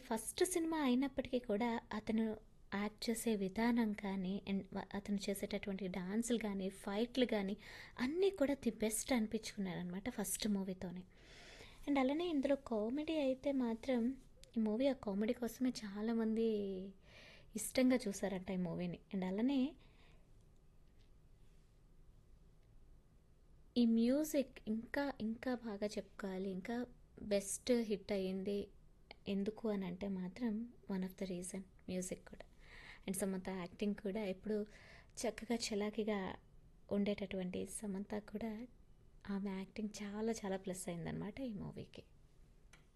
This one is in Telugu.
ఫస్ట్ సినిమా అయినప్పటికీ కూడా అతను యాక్ట్ చేసే విధానం కానీ అండ్ వ- అతను చేసేటటువంటి డాన్సులు కానీ ఫైట్లు కానీ అన్నీ కూడా ది బెస్ట్ అనిపించుకున్నారనమాట ఫస్ట్ మూవీతోనే అండ్ అలానే ఇందులో కామెడీ అయితే మాత్రం ఈ మూవీ ఆ కామెడీ కోసమే చాలామంది ఇష్టంగా చూసారంట ఈ మూవీని అండ్ అలానే ఈ మ్యూజిక్ ఇంకా ఇంకా బాగా చెప్పుకోవాలి ఇంకా బెస్ట్ హిట్ అయ్యింది ఎందుకు అని అంటే మాత్రం one of the reason music కూడా అండ్ సమంత యాక్టింగ్ కూడా ఎప్పుడు చక్కగా చలాకీగా ఉండేటటువంటి సమంత కూడా ఆమె యాక్టింగ్ చాలా చాలా ప్లస్ అయిందనమాట ఈ మూవీకి